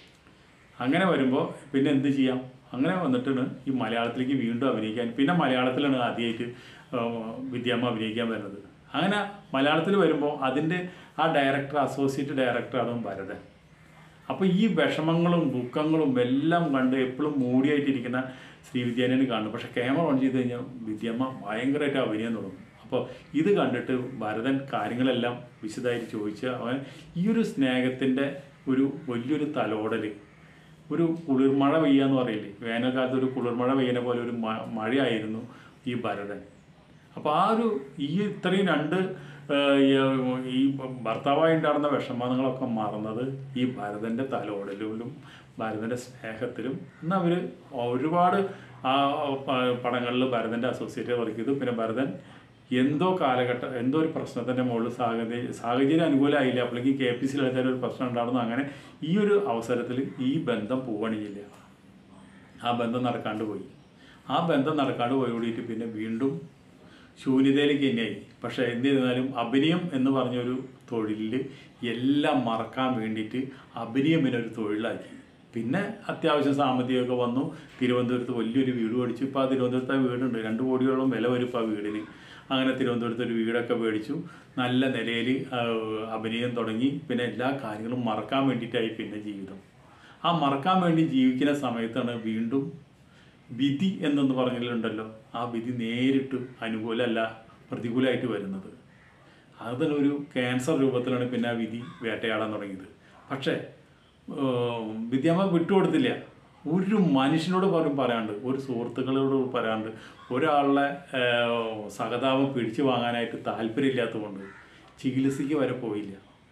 അങ്ങനെ വരുമ്പോൾ പിന്നെ എന്ത് ചെയ്യാം അങ്ങനെ വന്നിട്ടാണ് ഈ മലയാളത്തിലേക്ക് വീണ്ടും അഭിനയിക്കാൻ പിന്നെ മലയാളത്തിലാണ് ആദ്യമായിട്ട് വിദ്യാമ്മ അഭിനയിക്കാൻ വരുന്നത് അങ്ങനെ മലയാളത്തിൽ വരുമ്പോൾ അതിൻ്റെ ആ ഡയറക്ടർ അസോസിയേറ്റ് ഡയറക്ടറാണ് ഭരതൻ അപ്പോൾ ഈ വിഷമങ്ങളും ദുഃഖങ്ങളും എല്ലാം കണ്ട് എപ്പോഴും മൂടിയായിട്ടിരിക്കുന്ന ശ്രീവിദ്യാനെ കാണുന്നു പക്ഷെ ക്യാമറ ഓൺ ചെയ്ത് കഴിഞ്ഞാൽ വിദ്യമ്മ ഭയങ്കരമായിട്ട് അഭിനയം തുടങ്ങും അപ്പോൾ ഇത് കണ്ടിട്ട് ഭരതൻ കാര്യങ്ങളെല്ലാം വിശദമായിട്ട് ചോദിച്ച് അവൻ ഈ ഒരു സ്നേഹത്തിൻ്റെ ഒരു വലിയൊരു തലോടൽ ഒരു കുളിർമഴ പെയ്യാന്ന് പറയില്ലേ വേനൽക്കാലത്ത് ഒരു കുളിർമഴ പെയ്യുന്ന പോലെ ഒരു മ- മഴയായിരുന്നു ഈ ഭരതൻ അപ്പോൾ ആ ഒരു ഈ ഇത്രയും രണ്ട് ഏഹ്, ഈ- ഈ ഭർത്താവായി ഉണ്ടായിരുന്ന വിഷമങ്ങളൊക്കെ മറന്നത് ഈ ഭരതൻ്റെ തലോടലിലും ഭരതൻ്റെ സ്നേഹത്തിലും എന്നാൽ അവർ ഒരുപാട് ആ പടങ്ങളിൽ ഭരതൻ്റെ അസോസിയേറ്റ് വർക്ക് ചെയ്തു പിന്നെ ഭരതൻ എന്തോ കാലഘട്ടം എന്തോ ഒരു പ്രശ്നത്തിൻ്റെ മുകളിൽ സാഹചര്യം സാഹചര്യം അനുകൂലമായില്ല അപ്പോഴേക്കും കെ പി സി ലളിതായിട്ട് ഒരു പ്രശ്നം ഉണ്ടായിരുന്നു അങ്ങനെ ഈ ഒരു അവസരത്തിൽ ഈ ബന്ധം പോവണില്ല ആ ബന്ധം നടക്കാണ്ട് പോയി ആ ബന്ധം നടക്കാണ്ട് പോയി കൂടിയിട്ട് പിന്നെ വീണ്ടും ശൂന്യതയിലേക്ക് തന്നെയായി പക്ഷേ എന്നിരുന്നാലും അഭിനയം എന്ന് പറഞ്ഞൊരു തൊഴിലിൽ എല്ലാം മറക്കാൻ വേണ്ടിയിട്ട് അഭിനയം പിന്നെ ഒരു തൊഴിലാക്കി പിന്നെ അത്യാവശ്യം സാമ്പത്തികമൊക്കെ വന്നു തിരുവനന്തപുരത്ത് വലിയൊരു വീട് മേടിച്ചു ഇപ്പോൾ ആ തിരുവനന്തപുരത്ത് ആ വീടുണ്ട് രണ്ട് കോടിയോളം വില വരും ഇപ്പോൾ ആ വീടിന് അങ്ങനെ തിരുവനന്തപുരത്ത് ഒരു വീടൊക്കെ മേടിച്ചു നല്ല നിലയിൽ അഭിനയം തുടങ്ങി പിന്നെ എല്ലാ കാര്യങ്ങളും മറക്കാൻ വേണ്ടിയിട്ടായി പിന്നെ ജീവിതം ആ മറക്കാൻ വേണ്ടി ജീവിക്കുന്ന സമയത്താണ് വീണ്ടും വിധി എന്നൊന്ന് പറഞ്ഞിട്ടുണ്ടല്ലോ ആ വിധി നേരിട്ട് അനുകൂലമല്ല പ്രതികൂലമായിട്ട് വരുന്നത് അതിന് ഒരു ക്യാൻസർ രൂപത്തിലാണ് പിന്നെ ആ വിധി വേട്ടയാടാൻ തുടങ്ങിയത് പക്ഷേ ഏഹ്, വിദ്യാമ്മ വിട്ടുകൊടുത്തില്ല ഒരു മനുഷ്യനോട് പോലും പറയാണ്ട് ഒരു സുഹൃത്തുക്കളോട് പറയാണ്ട് ഒരാളുടെ ഏഹ്, സഹതാപം പിടിച്ചു വാങ്ങാനായിട്ട് താല്പര്യമില്ലാത്തതുകൊണ്ട് ചികിത്സയ്ക്ക് വരെ പോയില്ല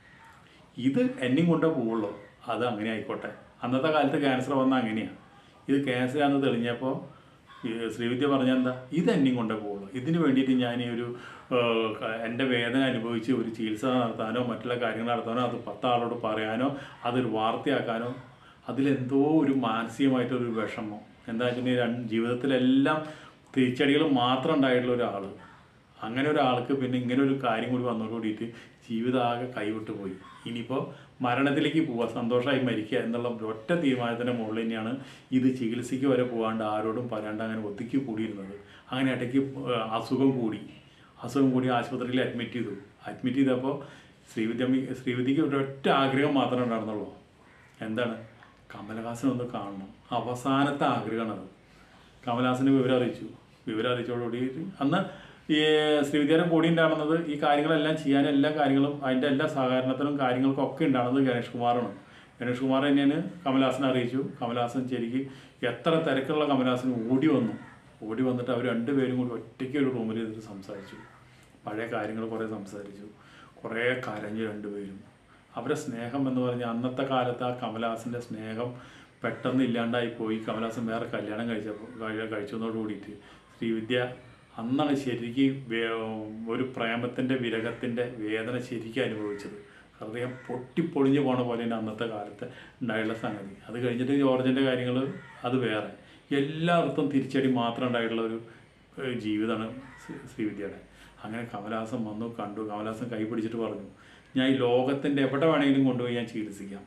ഇത് എന്നെയും കൊണ്ടേ പോവുള്ളൂ അത് അങ്ങനെ ആയിക്കോട്ടെ അന്നത്തെ കാലത്ത് ക്യാൻസർ വന്ന അങ്ങനെയാണ് ഇത് ക്യാൻസർ ആണെന്ന് തെളിഞ്ഞപ്പോൾ ഈ ശ്രീവിദ്യ പറഞ്ഞ എന്താ ഇത് എന്നെയും കൊണ്ടേ പോവുള്ളൂ ഇതിന് വേണ്ടിയിട്ട് ഞാൻ ഈ ഒരു ഏഹ്, ക- എൻ്റെ വേദന അനുഭവിച്ച് ഒരു ചികിത്സ നടത്താനോ മറ്റുള്ള കാര്യങ്ങൾ നടത്താനോ അത് പത്താളോട് പറയാനോ അതൊരു വാർത്തയാക്കാനോ അതിലെന്തോ ഒരു മാനസികമായിട്ടൊരു വിഷമം എന്താ വെച്ചിട്ടുണ്ടെങ്കിൽ രണ്ട് ജീവിതത്തിലെല്ലാം തിരിച്ചടികൾ മാത്രം ഉണ്ടായിട്ടുള്ള ഒരാൾ അങ്ങനെ ഒരാൾക്ക് പിന്നെ ഇങ്ങനെ ഒരു കാര്യം കൂടി വന്നതോട് കൂടിയിട്ട് ജീവിതം ആകെ കൈവിട്ട് പോയി ഇനിയിപ്പോൾ മരണത്തിലേക്ക് പോവുക സന്തോഷമായി മരിക്കുക എന്നുള്ള ഒറ്റ തീരുമാനത്തിൻ്റെ മുകളിൽ തന്നെയാണ് ഇത് ചികിത്സയ്ക്ക് വരെ പോകാണ്ട് ആരോടും പറയാണ്ട് അങ്ങനെ ഒതുക്കി കൂടിയിരുന്നത് അങ്ങനെ ഇടയ്ക്ക് ഏഹ്, അസുഖം കൂടി അസുഖം കൂടി ആശുപത്രിയിൽ അഡ്മിറ്റ് ചെയ്തു അഡ്മിറ്റ് ചെയ്തപ്പോൾ ശ്രീവിദ്യ ശ്രീവിദ്യക്ക് ഒരൊറ്റ ആഗ്രഹം മാത്രമേ ഉണ്ടായിരുന്നുള്ളൂ എന്താണ് കമലഹാസൻ ഒന്ന് കാണണം അവസാനത്തെ ആഗ്രഹമാണത് കമലഹാസന് വിവരം അറിയിച്ചു വിവരം അറിയിച്ചോടുകൂടി അന്ന് ഈ ശ്രീവിദ്യയുടെ കൂടി ഉണ്ടായിരുന്നത് ഈ കാര്യങ്ങളെല്ലാം ചെയ്യാൻ എല്ലാ കാര്യങ്ങളും അതിൻ്റെ എല്ലാ സഹകരണത്തിനും കാര്യങ്ങൾക്കും ഒക്കെ ഉണ്ടായിരുന്നത് ഗണേഷ് കുമാറാണ് ഗണേഷ് കുമാർ തന്നെയാണ് കമലഹാസനെ അറിയിച്ചു കമലഹാസൻ ശരിക്ക് എത്ര തിരക്കുള്ള കമലഹാസൻ ഓടി വന്നു ഓടി വന്നിട്ട് അവർ രണ്ടുപേരും കൂടി ഒറ്റയ്ക്ക് ഒരു റൂമിൽ ഇരുന്നിട്ട് സംസാരിച്ചു പഴയ കാര്യങ്ങൾ കുറേ സംസാരിച്ചു കുറേ കരഞ്ഞു രണ്ടുപേരും അവരെ സ്നേഹം എന്ന് പറഞ്ഞാൽ അന്നത്തെ കാലത്ത് ആ കമലഹാസൻ്റെ സ്നേഹം പെട്ടെന്ന് ഇല്ലാണ്ടായി പോയി കമലഹാസൻ വേറെ കല്യാണം കഴിച്ചപ്പോൾ കഴി- കഴിച്ചതോട് കൂടിയിട്ട് ശ്രീവിദ്യ അന്നാണ് ശരിക്കും വേ- ഒരു പ്രേമത്തിൻ്റെ വിരഹത്തിൻ്റെ വേദന ശരിക്കും അനുഭവിച്ചത് ഹൃദയം പൊട്ടിപ്പൊളിഞ്ഞു പോണ പോലെ തന്നെ അന്നത്തെ കാലത്ത് ഉണ്ടായുള്ള സംഗതി അത് കഴിഞ്ഞിട്ട് ജോർജിൻ്റെ കാര്യങ്ങൾ അത് വേറെ എല്ലായിടത്തും തിരിച്ചടി മാത്രം ഉണ്ടായിട്ടുള്ള ഒരു ഏഹ്, ജീവിതമാണ് ശ്രീ- ശ്രീവിദ്യയുടെ അങ്ങനെ കമലഹാസൻ വന്നു കണ്ടു കമലഹാസൻ കൈ പിടിച്ചിട്ട് പറഞ്ഞു ഞാൻ ഈ ലോകത്തിൻ്റെ എവിടെ വേണമെങ്കിലും കൊണ്ടുപോയി ഞാൻ ചികിത്സിക്കാം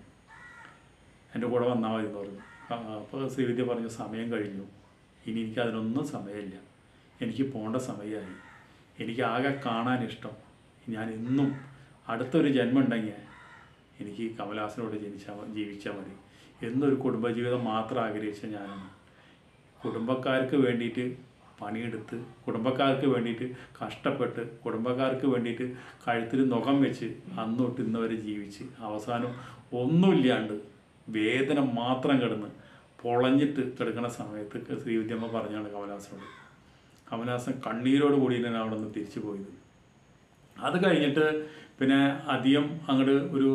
എൻ്റെ കൂടെ വന്നാൽ മതി എന്ന് പറഞ്ഞു അപ്പോൾ ശ്രീവിദ്യ പറഞ്ഞു സമയം കഴിഞ്ഞു ഇനി എനിക്ക് അതിനൊന്നും സമയമില്ല എനിക്ക് പോകേണ്ട സമയമായി എനിക്ക് ആകെ കാണാൻ ഇഷ്ടം ഞാൻ എന്നും അടുത്തൊരു ജന്മം ഉണ്ടെങ്കിൽ എനിക്ക് കമലഹാസനോട് ജനിച്ചാൽ മ- ജീവിച്ചാൽ മതി എന്നൊരു കുടുംബജീവിതം മാത്രം ആഗ്രഹിച്ച ഞാനാണ് കുടുംബക്കാർക്ക് വേണ്ടിയിട്ട് പണിയെടുത്ത് കുടുംബക്കാർക്ക് വേണ്ടിയിട്ട് കഷ്ടപ്പെട്ട് കുടുംബക്കാർക്ക് വേണ്ടിയിട്ട് കഴുത്തിൽ നുഖം വെച്ച് അന്ന് തൊട്ട് ഇന്ന് വരെ ജീവിച്ച് അവസാനം ഒന്നുമില്ലാണ്ട് വേദന മാത്രം കിടന്ന് പൊളഞ്ഞിട്ട് കിടക്കുന്ന സമയത്ത് ശ്രീവിദ്യമ്മ പറഞ്ഞാണ് കമലഹാസനോട് കമലഹാസൻ കണ്ണീരോട് കൂടിയിട്ടാണ് അവിടെ നിന്ന് തിരിച്ചു പോയത് അത് കഴിഞ്ഞിട്ട് പിന്നെ അധികം അങ്ങോട്ട് ഒരു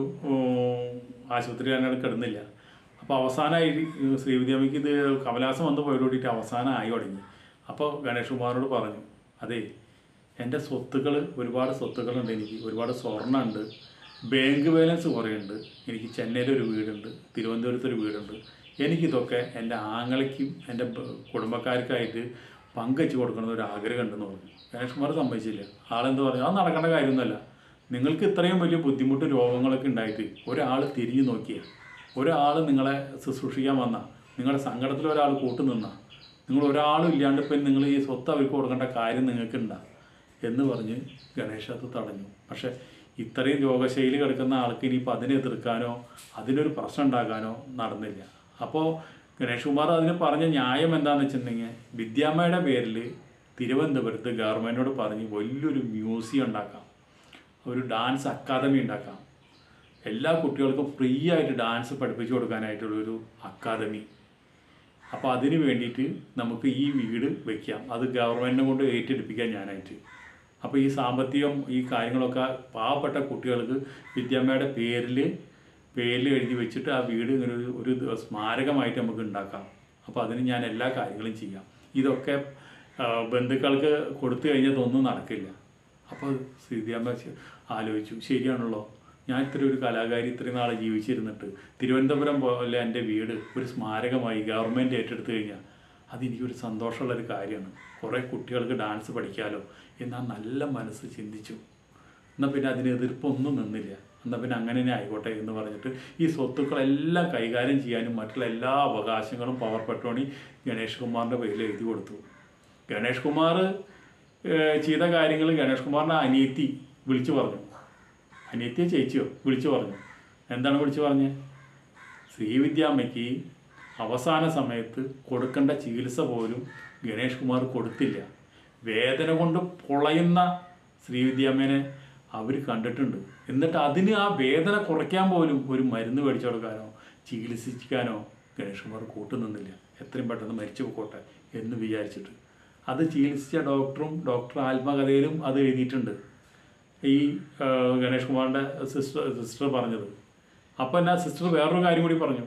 ആശുപത്രി അങ്ങനെ കിടന്നില്ല അപ്പോൾ അവസാനമായി ശ്രീവിദ്യാമ്മയ്ക്ക് ഇത് കമലഹാസൻ വന്ന് പോയതോടിയിട്ട് അവസാനമായി തുടങ്ങി അപ്പോൾ ഗണേഷ് കുമാറിനോട് പറഞ്ഞു അതെ എൻ്റെ സ്വത്തുക്കൾ ഒരുപാട് സ്വത്തുക്കളുണ്ട് എനിക്ക് ഒരുപാട് സ്വർണ്ണമുണ്ട് ബാങ്ക് ബാലൻസ് കുറേ ഉണ്ട് എനിക്ക് ചെന്നൈയിൽ ഒരു വീടുണ്ട് തിരുവനന്തപുരത്ത് ഒരു വീടുണ്ട് എനിക്കിതൊക്കെ എൻ്റെ ആങ്ങളയ്ക്കും എൻ്റെ ബ- കുടുംബക്കാർക്കായിട്ട് പങ്കുവെച്ച് കൊടുക്കണം ഒരു ആഗ്രഹം ഉണ്ടെന്ന് പറഞ്ഞു ഗണേഷ് കുമാർ സമ്മതിച്ചില്ല ആളെന്ത് പറഞ്ഞു അത് നടക്കേണ്ട കാര്യമൊന്നുമല്ല നിങ്ങൾക്ക് ഇത്രയും വലിയ ബുദ്ധിമുട്ട് രോഗങ്ങളൊക്കെ ഉണ്ടായിട്ട് ഒരാൾ തിരിഞ്ഞു നോക്കിയാൽ ഒരാൾ നിങ്ങളെ ശുശ്രൂഷിക്കാൻ വന്ന നിങ്ങളുടെ സങ്കടത്തിൽ ഒരാൾ കൂട്ടുനിന്ന നിങ്ങൾ ഒരാളും ഇല്ലാണ്ട് ഇപ്പം നിങ്ങൾ ഈ സ്വത്ത് അവർക്ക് കൊടുക്കേണ്ട കാര്യം നിങ്ങൾക്കുണ്ടാ എന്ന് പറഞ്ഞ് ഗണേഷ് അത് തടഞ്ഞു പക്ഷെ ഇത്രയും രോഗശൈലി കിടക്കുന്ന ആൾക്ക് ഇനിയിപ്പോൾ അതിനെ എതിർക്കാനോ അതിനൊരു പ്രശ്നം ഉണ്ടാക്കാനോ നടന്നില്ല അപ്പോൾ ഗണേഷ് കുമാർ അതിന് പറഞ്ഞ ന്യായം എന്താണെന്ന് വെച്ചിട്ടുണ്ടെങ്കിൽ വിദ്യാമ്മയുടെ പേരിൽ തിരുവനന്തപുരത്ത് ഗവൺമെൻറ്റിനോട് പറഞ്ഞ് വലിയൊരു മ്യൂസിയം ഉണ്ടാക്കാം ഒരു ഡാൻസ് അക്കാദമി ഉണ്ടാക്കാം എല്ലാ കുട്ടികൾക്കും ഫ്രീ ആയിട്ട് ഡാൻസ് പഠിപ്പിച്ചു കൊടുക്കാനായിട്ടുള്ളൊരു അക്കാദമി അപ്പോൾ അതിന് വേണ്ടിയിട്ട് നമുക്ക് ഈ വീട് വെക്കാം അത് ഗവൺമെൻറ്റിനെ കൊണ്ട് ഏറ്റെടുപ്പിക്കാം ഞാനായിട്ട് അപ്പോൾ ഈ സാമ്പത്തികം ഈ കാര്യങ്ങളൊക്കെ പാവപ്പെട്ട കുട്ടികൾക്ക് വിദ്യാമ്മയുടെ പേരിൽ പേരിൽ എഴുതി വെച്ചിട്ട് ആ വീട് ഇങ്ങനെ ഒരു ഒരു ദ- സ്മാരകമായിട്ട് നമുക്ക് ഉണ്ടാക്കാം അപ്പോൾ അതിന് ഞാൻ എല്ലാ കാര്യങ്ങളും ചെയ്യാം ഇതൊക്കെ ആ, ബന്ധുക്കൾക്ക് കൊടുത്തു കഴിഞ്ഞാൽ ഇതൊന്നും നടക്കില്ല അപ്പോൾ ശ്രീദിയാമ്മ ചെ- ആലോചിച്ചു ശരിയാണല്ലോ ഞാൻ ഇത്ര ഒരു കലാകാരി ഇത്രയും നാളെ ജീവിച്ചിരുന്നിട്ട് തിരുവനന്തപുരം പോലെ എൻ്റെ വീട് ഒരു സ്മാരകമായി ഗവൺമെൻറ് ഏറ്റെടുത്തു കഴിഞ്ഞാൽ അതെനിക്കൊരു സന്തോഷമുള്ളൊരു കാര്യമാണ് കുറേ കുട്ടികൾക്ക് ഡാൻസ് പഠിക്കാമല്ലോ എന്നാൽ നല്ല മനസ്സ് ചിന്തിച്ചു എന്നാൽ പിന്നെ അതിന് എതിർപ്പൊന്നും നിന്നില്ല എന്നാൽ പിന്നെ അങ്ങനെ തന്നെ ആയിക്കോട്ടെ എന്ന് പറഞ്ഞിട്ട് ഈ സ്വത്തുക്കളെല്ലാം കൈകാര്യം ചെയ്യാനും മറ്റുള്ള എല്ലാ അവകാശങ്ങളും പവർ പെട്രോണി ഗണേഷ് കുമാറിൻ്റെ പേരിൽ എഴുതി കൊടുത്തു ഗണേഷ് കുമാർ ഏഹ്, ചെയ്ത കാര്യങ്ങൾ ഗണേഷ് കുമാറിൻ്റെ അനിയത്തി വിളിച്ചു പറഞ്ഞു അനിയത്തിയോ ചേച്ചിയോ വിളിച്ചു പറഞ്ഞു എന്താണ് വിളിച്ചു പറഞ്ഞത് ശ്രീവിദ്യാമ്മയ്ക്ക് അവസാന സമയത്ത് കൊടുക്കേണ്ട ചികിത്സ പോലും ഗണേഷ് കുമാർ കൊടുത്തില്ല വേദന കൊണ്ട് പൊളയുന്ന ശ്രീവിദ്യാമ്മേനെ അവർ കണ്ടിട്ടുണ്ട് എന്നിട്ട് അതിന് ആ വേദന കുറയ്ക്കാൻ പോലും ഒരു മരുന്ന് മേടിച്ചു കൊടുക്കാനോ ചികിത്സിക്കാനോ ഗണേഷ് കുമാർ കൂട്ടുനിന്നില്ല എത്രയും പെട്ടെന്ന് മരിച്ചു പോക്കോട്ടെ എന്ന് വിചാരിച്ചിട്ട് അത് ചികിത്സിച്ച ഡോക്ടറും ഡോക്ടർ ആത്മകഥയിലും അത് എഴുതിയിട്ടുണ്ട് ഈ ആ, ഗണേഷ് കുമാറിൻ്റെ സിസ്റ്റർ സിസ്റ്റർ പറഞ്ഞത് അപ്പോൾ എന്നാ സിസ്റ്റർ വേറൊരു കാര്യം കൂടി പറഞ്ഞു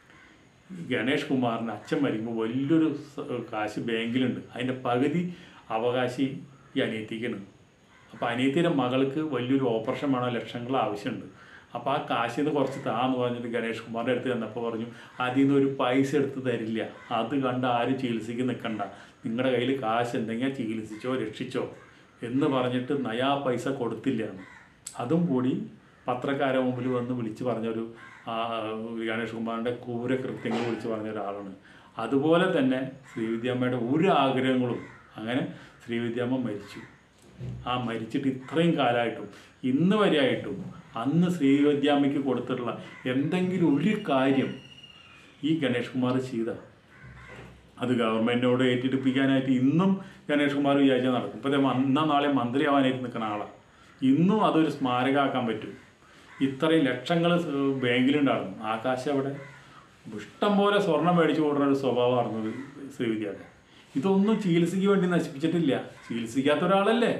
ഗണേഷ് കുമാറിന് അച്ഛൻ മരിക്കുമ്പോൾ വലിയൊരു സ- കാശ് ബാങ്കിലുണ്ട് അതിൻ്റെ പകുതി അവകാശി ഈ അനിയത്തിക്കാണ് അപ്പോൾ അനിയത്തിയുടെ മകൾക്ക് വലിയൊരു ഓപ്പറേഷൻ വേണോ ലക്ഷങ്ങൾ ആവശ്യമുണ്ട് അപ്പോൾ ആ കാശിൽ നിന്ന് കുറച്ച് താന്ന് പറഞ്ഞിട്ട് ഗണേഷ് കുമാറിൻ്റെ അടുത്ത് ചെന്നപ്പോൾ പറഞ്ഞു അതിൽ നിന്ന് ഒരു പൈസ എടുത്ത് തരില്ല അത് കണ്ട് ആരും ചികിത്സയ്ക്ക് നിൽക്കണ്ട നിങ്ങളുടെ കയ്യിൽ കാശ് എന്തെങ്കിലും ചികിത്സിച്ചോ രക്ഷിച്ചോ എന്ന് പറഞ്ഞിട്ട് നയാ പൈസ കൊടുത്തില്ല എന്ന്. അതും കൂടി പത്രക്കാരെ മുമ്പിൽ വന്ന് വിളിച്ച് പറഞ്ഞൊരു ആ, ഗണേഷ് കുമാറിൻ്റെ ക്രൂരകൃത്യങ്ങൾ വിളിച്ച് പറഞ്ഞ ഒരാളാണ് അതുപോലെ തന്നെ ശ്രീവിദ്യാമ്മയുടെ ഒരു ആഗ്രഹങ്ങളും അങ്ങനെ ശ്രീവിദ്യാമ്മ മരിച്ചു ആ മരിച്ചിട്ട് ഇത്രയും കാലമായിട്ടും ഇന്ന് വരെയായിട്ടും അന്ന് ശ്രീവിദ്യാമ്മയ്ക്ക് കൊടുത്തിട്ടുള്ള എന്തെങ്കിലും ഒരു കാര്യം ഈ ഗണേഷ് കുമാർ ചെയ്ത അത് ഗവൺമെൻറ്റിനോട് ഏറ്റെടുപ്പിക്കാനായിട്ട് ഇന്നും ഗണേഷ് കുമാർ വിചാരിച്ചാൽ നടക്കും ഇപ്പോൾ ഇന്നാ നാളെ മന്ത്രിയാവാനായിട്ട് നിൽക്കുന്ന ആളാണ് ഇന്നും അതൊരു സ്മാരകമാക്കാൻ പറ്റും ഇത്രയും ലക്ഷങ്ങൾ ബാങ്കിലുണ്ടായിരുന്നു ആകാശം അവിടെ ഇഷ്ടം പോലെ സ്വർണം മേടിച്ചു കൊടുക്കുന്ന ഒരു സ്വഭാവമായിരുന്നു ശ്രീവിദ്യയുടെ ഇതൊന്നും ചികിത്സയ്ക്ക് വേണ്ടി നശിപ്പിച്ചിട്ടില്ല ചികിത്സിക്കാത്ത ഒരാളല്ലേ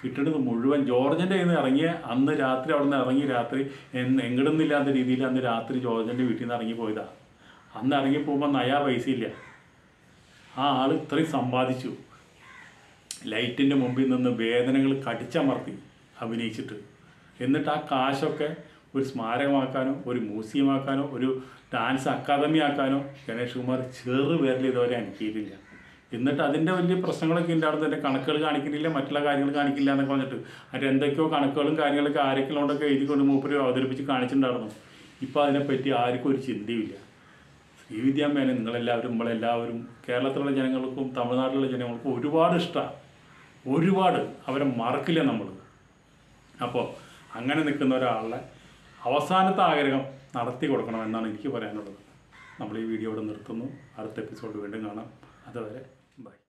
കിട്ടുന്നത് മുഴുവൻ ജോർജൻ്റെ കയ്യിൽ നിന്ന് ഇറങ്ങിയ അന്ന് രാത്രി അവിടെ നിന്ന് ഇറങ്ങി രാത്രി എന്ന് എങ്ങടുന്നില്ലാത്ത രീതിയിൽ അന്ന് രാത്രി ജോർജൻ്റെ വീട്ടിൽ നിന്ന് ഇറങ്ങി പോയതാ അന്ന് ഇറങ്ങി പോകുമ്പോൾ നയാ പൈസ ഇല്ല ആ ആൾ ഇത്രയും സമ്പാദിച്ചു ലൈറ്റിൻ്റെ മുമ്പിൽ നിന്ന് വേദനകൾ കടിച്ചമർത്തി അഭിനയിച്ചിട്ട് എന്നിട്ട് ആ കാശൊക്കെ ഒരു സ്മാരകമാക്കാനോ ഒരു മ്യൂസിയമാക്കാനോ ഒരു ഡാൻസ് അക്കാദമി ആക്കാനോ ഗണേഷ് കുമാർ ചെറു പേരിൽ ഇതുവരെ അനുക്കിയിട്ടില്ല എന്നിട്ട് അതിൻ്റെ വലിയ പ്രശ്നങ്ങളൊക്കെ ഉണ്ടായിരുന്നു എൻ്റെ കണക്കുകൾ കാണിക്കുന്നില്ല മറ്റുള്ള കാര്യങ്ങൾ കാണിക്കില്ല എന്നൊക്കെ പറഞ്ഞിട്ട് അതിൻ്റെ എന്തൊക്കെയോ കണക്കുകളും കാര്യങ്ങളൊക്കെ ആരെങ്കിലും കൊണ്ടൊക്കെ എഴുതിക്കൊണ്ട് മൂപ്പര് അവതരിപ്പിച്ച് കാണിച്ചിട്ടുണ്ടായിരുന്നു ഇപ്പോൾ അതിനെപ്പറ്റി ആർക്കും ഒരു ചിന്തയുമില്ല ശ്രീവിദ്യാമേനെ നിങ്ങളെല്ലാവരും നമ്മളെല്ലാവരും കേരളത്തിലുള്ള ജനങ്ങൾക്കും തമിഴ്നാട്ടിലുള്ള ജനങ്ങൾക്കും ഒരുപാട് ഇഷ്ടമാണ് ഒരുപാട് അവരെ മറക്കില്ല നമ്മൾ അപ്പോൾ അങ്ങനെ നിൽക്കുന്ന ഒരാളുടെ അവസാനത്തെ ആഗ്രഹം നടത്തി കൊടുക്കണം എന്നാണ് എനിക്ക് പറയാനുള്ളത് നമ്മൾ ഈ വീഡിയോ ഇവിടെ നിർത്തുന്നു അടുത്ത എപ്പിസോഡ് വീണ്ടും കാണാം അതുവരെ ബൈ